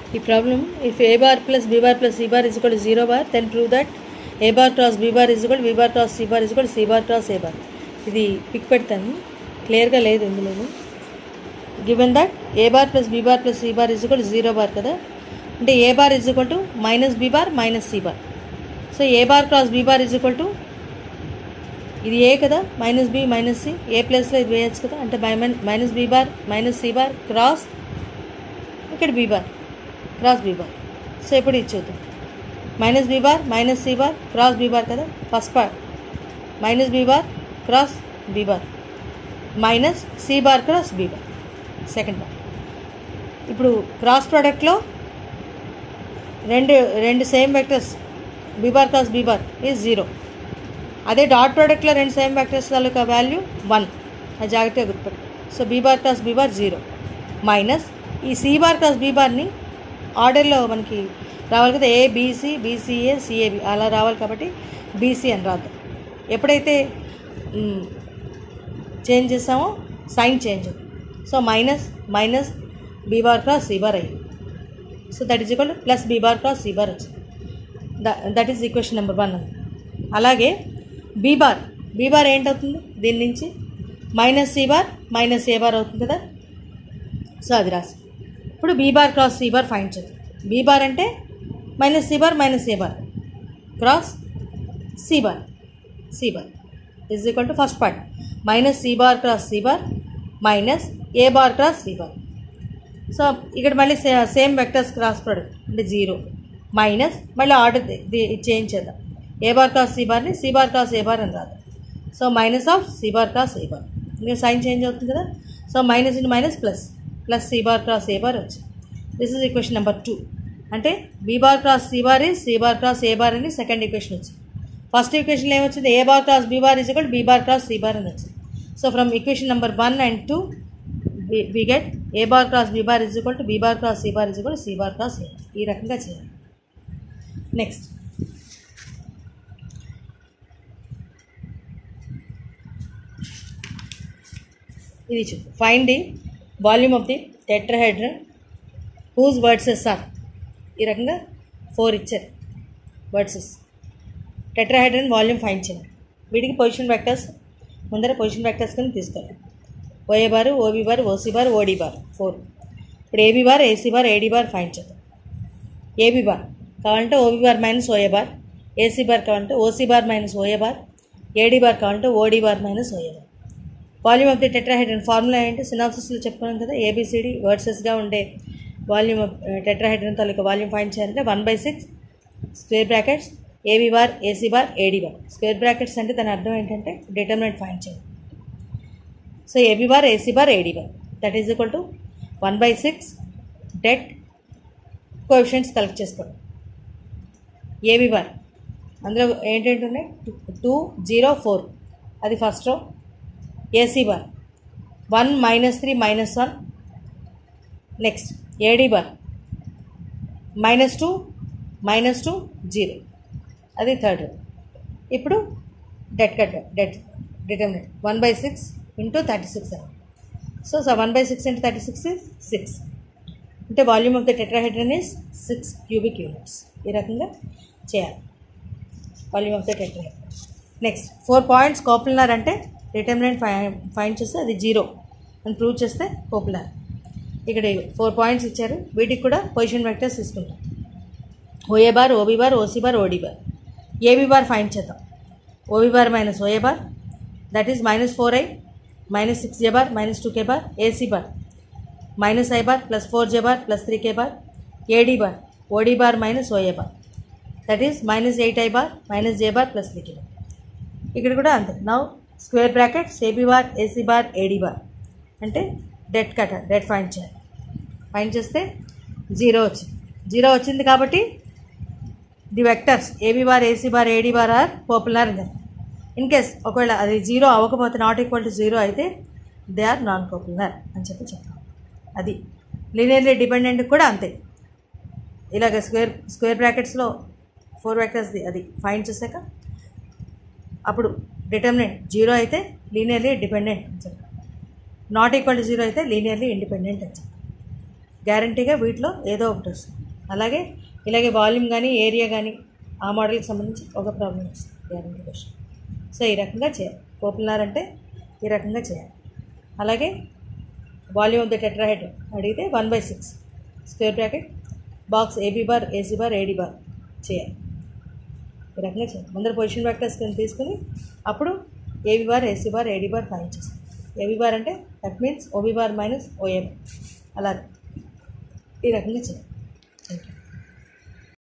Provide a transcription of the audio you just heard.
ఈ problem if A bar plus B bar plus C bar is equal zero bar then prove that A bar cross B bar is equal B bar cross C bar is equal C bar cross A bar ఇది pick పెడతాను క్లియర్గా లేదు ఇందులో given that A bar plus B bar plus C bar is equal zero bar కదా అంటే A bar is equal to minus B bar minus C bar so A bar cross B bar is equal to ఇది A కదా minus B minus C A ప్లేస్లో ఇది వేయచ్చు కదా అంటే by minus B bar minus C bar cross ఇక్కడ B bar cross B bar so ఇప్పుడు ఇది చూద్దాం minus B bar minus C bar cross B bar కదా first part minus B bar cross B bar minus C bar cross B bar second part ఇప్పుడు cross ప్రోడక్ట్లో రెండు రెండు same vectors B bar cross B bar is zero అదే dot ప్రోడక్ట్లో రెండు same vectors తాలూకా value one అది జాగ్రత్తగా గుర్తుపెట్టు so B bar cross B bar zero minus ఈ సి బార్ క్రాస్ బీ బార్ని ఆర్డర్లో మనకి రావాలి కదా ఏ బీసీ బీసీఏ సిఏబి అలా రావాలి కాబట్టి బీసీ అని రాదు ఎప్పుడైతే చేంజ్ చేసామో sign change so minus minus B bar cross C bar అయ్యింది so that is equal plus B bar cross C bar వచ్చింది that is equation number one అలాగే బీ బార్ బీ బార్ ఏంటవుతుంది దీని నుంచి minus C bar minus A bar అవుతుంది కదా so అది రాసి ఇప్పుడు B bar cross C bar find చేద్దాం బీ బార్ అంటే minus C bar minus A bar cross C bar C bar is equal to first part minus C bar cross C bar minus A bar cross C bar so ఇక్కడ మళ్ళీ same vectors cross product అంటే zero minus మళ్ళీ order change చేద్దాం A bar cross C బార్ని C bar cross A bar అని రాదు so minus of C bar cross A bar ఇంకా sign change అవుతుంది కదా so minus into minus plus plus C bar cross A bar వచ్చింది this is equation number two అంటే B bar cross C bar is C bar cross A bar అని second equation వచ్చింది first ఈక్వేషన్లో ఏమొచ్చింది A bar cross B bar is equal B bar cross C bar అని వచ్చింది so from equation number one and two we get A bar cross B bar is equal to B bar cross C bar is equal C bar cross A ఈ రకంగా చేయాలి next ఇది చూ find the volume of the tetrahedron whose vertices are ఈ రకంగా four ఇచ్చారు వర్డ్సెస్ tetrahedron volume find చేయండి వీటికి పొజిషన్ వెక్టర్స్ ముందర పొజిషన్ వెక్టర్స్ కింద తీసుకోవాలి OA bar OB bar OC bar OD bar four ఇప్పుడు AB bar AC bar AD bar find చేద్దాం ఏబీ బార్ కావాలంటే OB bar minus OA bar AC bar కావాలంటే OC bar minus OA bar AD bar కావాలంటే OD bar minus OA bar volume of the tetrahedron formula ఏంటి సినాప్సిస్లో చెప్పుకున్నాం కదా ABCD వర్డ్సెస్గా ఉండే వాల్యూమ్ ఆఫ్ టెట్రాహైడ్రన్ తాలూకా వాల్యూమ్ ఫైండ్ చేయాలంటే one by six square brackets AB bar AC bar AD bar square brackets అంటే దాని అర్థం ఏంటంటే డిటర్మినెంట్ ఫైండ్ చేయాలి so AB bar AC bar AD bar that is equal to one by six det coefficients collect చేసుకోండి AB bar అందులో ఏంటంటే ఉన్నాయి two zero four అది first row AC bar one minus three minus one next AD bar minus two minus two zero అది third ఇప్పుడు debt cut det determinant one by six into thirty six అని so so one by six into thirty six is six అంటే volume of the tetrahedron is six cubic units ఈ రకంగా చేయాలి volume of the tetrahedron next four points coplanar అంటే determinant ఫై find చేస్తే అది zero అని prove చేస్తే కోపులర్ ఇక్కడ ఫోర్ పాయింట్స్ ఇచ్చారు వీటికి కూడా పొజిషన్ వెక్టర్స్ తీసుకుంటాం OA bar OB bar OC bar OD bar AB bar find చేద్దాం OB bar minus OA bar that is minus four I minus six J bar minus two K bar AC bar minus I bar plus four J bar plus three K bar AD bar OD bar minus OA bar that is minus eight I bar minus J bar plus three K bar ఇక్కడ కూడా అంతే now square bracket AB bar AC bar AD bar అంటే det cut det find చేయాలి find చేస్తే zero వచ్చింది zero వచ్చింది కాబట్టి the vectors AB bar AC bar AD bar are popular అని ఇన్ కేస్ ఒకవేళ అది జీరో అవ్వకపోతే నాట్ ఈక్వల్ టు జీరో అయితే దే ఆర్ నాన్ పాపులర్ అని చెప్పి చెప్తాం అది లీనియర్లీ డిపెండెంట్ కూడా అంతే ఇలాగ స్క్వేర్ స్క్వేర్ బ్రాకెట్స్లో ఫోర్ వెక్టర్స్ది అది ఫైండ్ చేశాక అప్పుడు డిటర్మినెంట్ జీరో అయితే లీనియర్లీ డిపెండెంట్ అని చెప్తాం నాట్ ఈక్వల్ టు జీరో అయితే లీనియర్లీ ఇండిపెండెంట్ అని చెప్తాం గ్యారంటీగా వీటిలో ఏదో ఒకటి వస్తుంది అలాగే ఇలాగే వాల్యూమ్ కానీ ఏరియా కానీ ఆ మోడల్కి సంబంధించి ఒక ప్రాబ్లం వస్తుంది గ్యారంటీ క్వశ్చన్ సో ఈ రకంగా చేయాలి పోపులర్ అంటే ఈ రకంగా చేయాలి అలాగే వాల్యూమ్ ఆఫ్ ద టెట్రాహెడ్ అడిగితే one by six square bracket box AB bar AC bar AD bar చేయాలి ఈ రకంగా చేయాలి ముందర పొజిషన్ వెక్టర్స్ కింద తీసుకుని అప్పుడు AB bar AC bar AD bar fine చేస్తాం ఏబీ బార్ అంటే that means OB bar minus OA bar అలా ఈ రకంగా చేయాలి